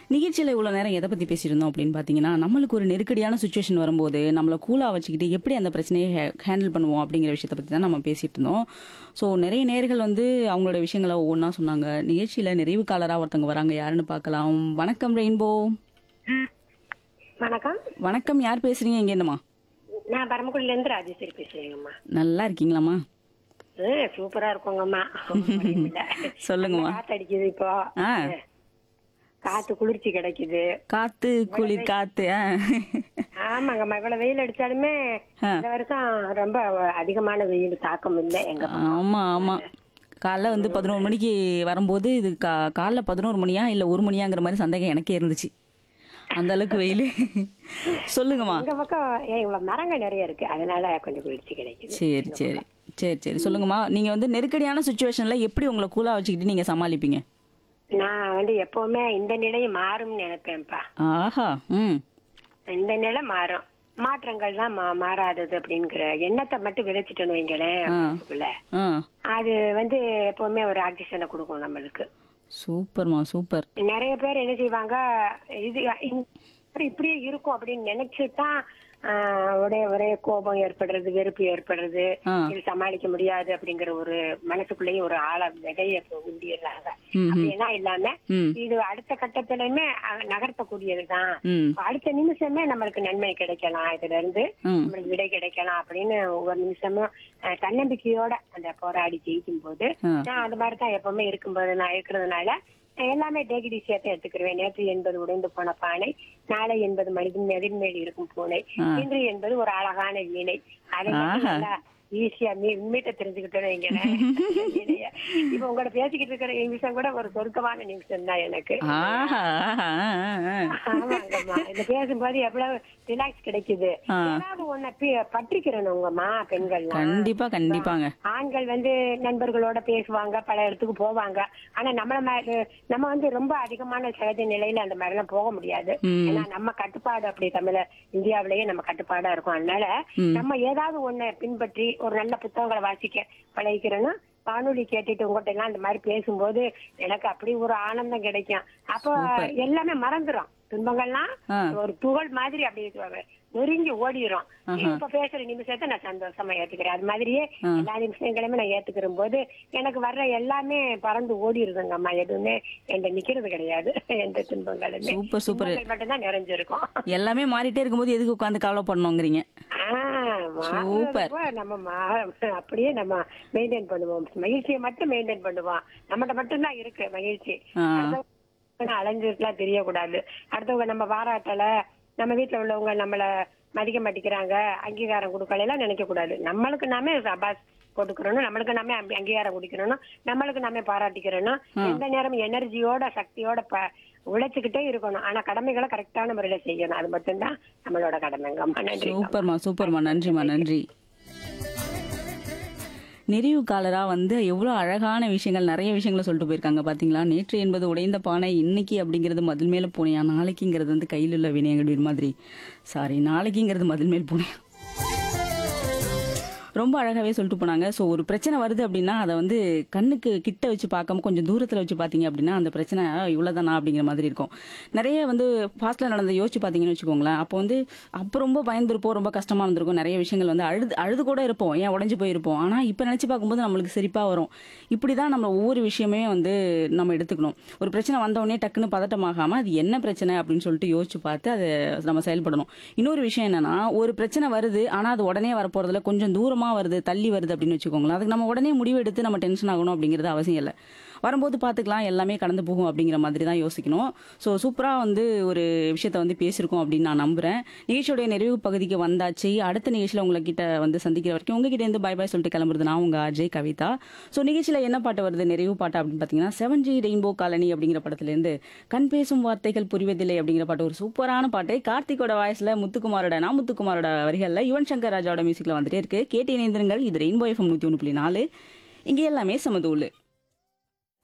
நிகழ்ச்சியில் இவ்வளோ நேரம் எதை பற்றி பேசியிருந்தோம் அப்படின்னு பார்த்தீங்கன்னா நம்மளுக்கு ஒரு நெருக்கடியான சுச்சுவேஷன் வரும்போது நம்மளை கூலாக வச்சுக்கிட்டு எப்படி அந்த பிரச்சனையை ஹேண்டில் பண்ணுவோம் அப்படிங்கிற விஷயத்தை பற்றி தான் நம்ம பேசிட்டு இருந்தோம் ஸோ நிறைய நேர்கள் வந்து அவங்களோட விஷயங்களை ஒவ்வொன்றா சொன்னாங்க நிகழ்ச்சியில் நிறைவு காலராக ஒருத்தவங்க வராங்க யாருன்னு பார்க்கலாம் வணக்கம் ரெயின்போ வணக்கம் வணக்கம் யார் பேசுறீங்க இங்கே என்னம்மா நான் பரமக்குடில இருந்து ராஜேஸ்வரி பேசுறேங்கம்மா நல்லா இருக்கீங்களாம்மா ஆ, சூப்பரா இருக்குங்கம்மா ஒண்ணும் குறையும் இல்ல. சொல்லுங்கம்மா காத்து அடிக்குது இப்போ ஆ காத்து குளிர்ச்சி கிடைக்குது காத்து குளிர் காத்து ஆ. ஆமாங்கம்மா இவ்வளவு வெயில் அடிச்சாலுமே இந்த வருஷம் ரொம்ப அதிகமான வெயில் தாக்கம் இல்லை எங்க ஆமா ஆமா காலைல வந்து பதினோரு மணிக்கு வரும்போது இது கா காலைல பதினோரு மணியா இல்ல ஒரு மணியாங்கிற மாதிரி சந்தேகம் எனக்கே இருந்துச்சு அந்த அளவுக்கு வெயில் சொல்லுங்கம்மா எங்க பக்கம் ஏன் இவ்வளவு மரங்கள் நிறைய இருக்கு அதனால கொஞ்சம் குளிர்ச்சி கிடைக்குது சரி சரி சரி சரி சொல்லுங்கம்மா நீங்க வந்து நெருக்கடியான சுச்சுவேஷன்ல எப்படி உங்களை கூலா வச்சுக்கிட்டு நீங்க சமாளிப்பீங்க நான் வந்து எப்பவுமே இந்த நிலை மாறும்னு நினைப்பேன்ப்பா ஆஹா ம் இந்த நிலை மாறும் மாற்றங்கள் தான் மா- மாறாதது அப்படிங்கிற எண்ணத்தை மட்டும் விதைச்சிட்டோன்னு வைங்களேன் மனசுக்குள்ள. ஆ அது வந்து எப்பவுமே ஒரு ஆக்சிஜனை கொடுக்கும் நம்மளுக்கு சூப்பர்மா சூப்பர் நிறைய பேர் என்ன செய்வாங்க இது இந்த- இப்படியே இருக்கும் அப்படின்னு நினைச்சுதான் ஆஹ், ஒரே ஒரே கோபம் ஏற்படுறது வெறுப்பு ஏற்படுறது ஆ. இது சமாளிக்க முடியாது அப்படிங்கிற ஒரு மனசுக்குள்ளேயும் ஒரு ஆழ விதைய உண்டிடுறாங்க ம், ம். அப்படியெல்லாம் இல்லாம ம் இது அடுத்த கட்டத்திலுமே அஹ், நகர்த்தக்கூடியதுதான் ம் அடுத்த நிமிஷமே நம்மளுக்கு நன்மை கிடைக்கலாம் இதுல இருந்து ம் நம்மளுக்கு விடை கிடைக்கலாம் அப்படின்னு ஒவ்வொரு நிமிஷமும் அஹ், தன்னம்பிக்கையோட அந்த போராடி ஜெயிக்கும் போது ஆ. நான் அந்த மாதிரி தான் எப்பவுமே இருக்கும்போது நான் இருக்கிறதுனால நான் எல்லாமே டேகிடி சேர்த்து எடுத்துக்கிருவேன் நேற்று என்பது உடைந்து போன பானை நாளை என்பது மனிதன் எதிர்மேல் இருக்கும் பூனை ஆ. இன்று என்பது ஒரு அழகான வீணை அதை மட்டும் ஆஹா. நல்லா ஈஸியா மீ உண்மையிட்ட தெரிஞ்சுக்கிட்டோம் வைங்களேன் இப்ப உங்களோட பேசிக்கிட்டு இருக்கிற நிமிஷம் கூட ஒரு சொர்க்கமான நிமிஷம் தான் எனக்கு ஆஹா ஆஹா ஆ, ஆ. ஆமாங்கம்மா இந்த பேசும்போது எவ்வளவு ரிலாக்ஸ் கிடைக்குது ஆ. ஏதாவது ஒண்ண பி- பற்றிக்கிறணுங்கம்மா பெண்கள்லாம் கண்டிப்பா கண்டிப்பாங்க ஆண்கள் வந்து நண்பர்களோட பேசுவாங்க பல இடத்துக்கு போவாங்க ஆனா நம்மள மாதிரி நம்ம வந்து ரொம்ப அதிகமான சகஜ நிலையில அந்த மாதிரி எல்லாம் போக முடியாது ம். ஏன்னா நம்ம கட்டுப்பாடு அப்படி தமிழ இந்தியாவிலேயே நம்ம கட்டுப்பாடா இருக்கும் அதனால நம்ம ஏதாவது ஒண்ணு பின்பற்றி ஒரு நல்ல புத்தகங்களை வாசிக்க பழகிக்கிறோன்னா வானொலி கேட்டுட்டு உங்ககிட்ட எல்லாம் இந்த மாதிரி பேசும்போது எனக்கு அப்படி ஒரு ஆனந்தம் கிடைக்கும் அப்போ எல்லாமே மறந்துரும் துன்பங்கள்லாம் ஆ. ஒரு துகள் மாதிரி அப்படி நெருங்கி ஓடிரும் இப்ப பேசுற நிமிஷத்தை நான் சந்தோஷமா ஏத்துக்கிறேன் அது மாதிரியே எல்லா நிமிஷங்களுமே நான் ஏத்துக்கிற போது எனக்கு வர்ற எல்லாமே பறந்து ஓடிடுதுங்கம்மா எதுவுமே என்கிட்ட நிக்கிறது கிடையாது எந்த துன்பங்களுமே சூப்பர் சூப்பர் துன்பங்கள் மட்டும்தான் நிறைஞ்சிருக்கும் எல்லாமே மாறிட்டே இருக்கும்போது எதுக்கு உட்காந்து கவலைப்படணுங்கிறீங்க ஆஹ் மாறுறதுப்போ நம்ம மா- அப்படியே நம்ம மெயின்டைன் பண்ணுவோம் மகிழ்ச்சியை மட்டும் மெயின்டைன் பண்ணுவோம் நம்மகிட்ட மட்டும்தான் இருக்கு மகிழ்ச்சி ஆ. அடுத்தவங்க அலைஞ்சிட்டுலாம் தெரியக்கூடாது அடுத்தவங்க நம்ம பாராட்டல நம்ம வீட்டுல உள்ளவங்க நம்மள மதிக்க மாட்டேங்கிறாங்க அங்கீகாரம் கொடுக்கல எல்லாம் நினைக்க கூடாது நம்மளுக்கு நாமே சபாஸ் போட்டுக்கிறோம் நம்மளுக்கு நாமே அங்க- அங்கீகாரம் குடிக்கிறோம் நம்மளுக்கு நாமே பாராட்டிக்கிறோம் எந்த நேரம் எனர்ஜியோட சக்தியோட ப- உழைச்சுக்கிட்டே இருக்கணும் ஆனா கடமைகளை கரெக்டான முறையில செய்யணும் அது மட்டும்தான் நம்மளோட கடமைங்கம்மா நன்றி சூப்பர்மா சூப்பர்மா நன்றிம்மா நன்றி நிறைவு காலரா வந்து எவ்வளோ அழகான விஷயங்கள் நிறைய விஷயங்களை சொல்லிட்டு போயிருக்காங்க பாத்தீங்களா நேற்று என்பது உடைந்த பானை இன்னைக்கு அப்படிங்கிறது மதில் மேல பூனையா நாளைக்குங்கிறது வந்து கையில் உள்ள வினையங்கள் மாதிரி சாரி நாளைக்குங்கிறது மதில் மேல் பூனையா ரொம்ப அழகாவே சொல்லிட்டு போனாங்க ஸோ ஒரு பிரச்சனை வருது அப்படின்னா அதை வந்து கண்ணுக்கு கிட்ட வச்சு பார்க்காம கொஞ்சம் தூரத்தில் வச்சு பார்த்தீங்க அப்படின்னா அந்த பிரச்சனை இவ்வளோதானா அப்படிங்கிற மாதிரி இருக்கும் நிறைய வந்து ஃபாஸ்ட்டில் நடந்த யோசிச்சு பார்த்தீங்கன்னு வச்சுக்கோங்களேன் அப்போ வந்து அப்போ ரொம்ப பயந்துருப்போம் ரொம்ப கஷ்டமாக இருந்திருக்கும் நிறைய விஷயங்கள் வந்து அழுது அழுது கூட இருப்போம் ஏன் உடஞ்சி போயிருப்போம் ஆனால் இப்போ நினச்சி பார்க்கும்போது நம்மளுக்கு சிரிப்பாக வரும் இப்படி தான் நம்ம ஒவ்வொரு விஷயமே வந்து நம்ம எடுத்துக்கணும் ஒரு பிரச்சனை வந்தோடனே டக்குன்னு பதட்டமாகாமல் அது என்ன பிரச்சனை அப்படின்னு சொல்லிட்டு யோசிச்சு பார்த்து அதை நம்ம செயல்படணும் இன்னொரு விஷயம் என்னன்னா ஒரு பிரச்சனை வருது ஆனால் அது உடனே வரப்போறதுல கொஞ்சம் தூரமா வருது தள்ளி வருது அப்படின்னு வச்சுக்கோங்களேன் அதுக்கு நம்ம உடனே முடிவு எடுத்து நம்ம டென்ஷன் ஆகணும் அப்படிங்கிறது அவசியம் இல்லை வரும்போது பார்த்துக்கலாம் எல்லாமே கடந்து போகும் அப்படிங்கிற மாதிரி தான் யோசிக்கணும் ஸோ சூப்பராக வந்து ஒரு விஷயத்த வந்து பேசியிருக்கோம் அப்படின்னு நான் நம்புறேன் நிகழ்ச்சியோடைய நிறைவு பகுதிக்கு வந்தாச்சு அடுத்த நிகழ்ச்சியில் உங்ககிட்ட வந்து சந்திக்கிற வரைக்கும் உங்ககிட்ட இருந்து பை பை சொல்லிட்டு கிளம்புறது நான் உங்க அஜய் கவிதா ஸோ நிகழ்ச்சியில் என்ன பாட்டு வருது நிறைவு பாட்டு அப்படின்னு பார்த்தீங்கன்னா செவன் ஜி ரெயின்போ காலனி அப்படிங்கிற படத்துலேருந்து கண் பேசும் வார்த்தைகள் புரிவதில்லை அப்படிங்கிற பாட்டு ஒரு சூப்பரான பாட்டு கார்த்திகோட வாய்ஸ்ல முத்துக்குமாரோட நான் முத்துக்குமாரோட வரிகளில் யுவன் சங்கர் ராஜாவோட மியூசிக்ல வந்துட்டே இருக்கு கேட்டு இணைந்திருங்கள் இது ரெயின்போ எஃப்எம் நூற்றி ஒன்று புள்ளி நாலு இங்கே எல்லாமே சமதூள்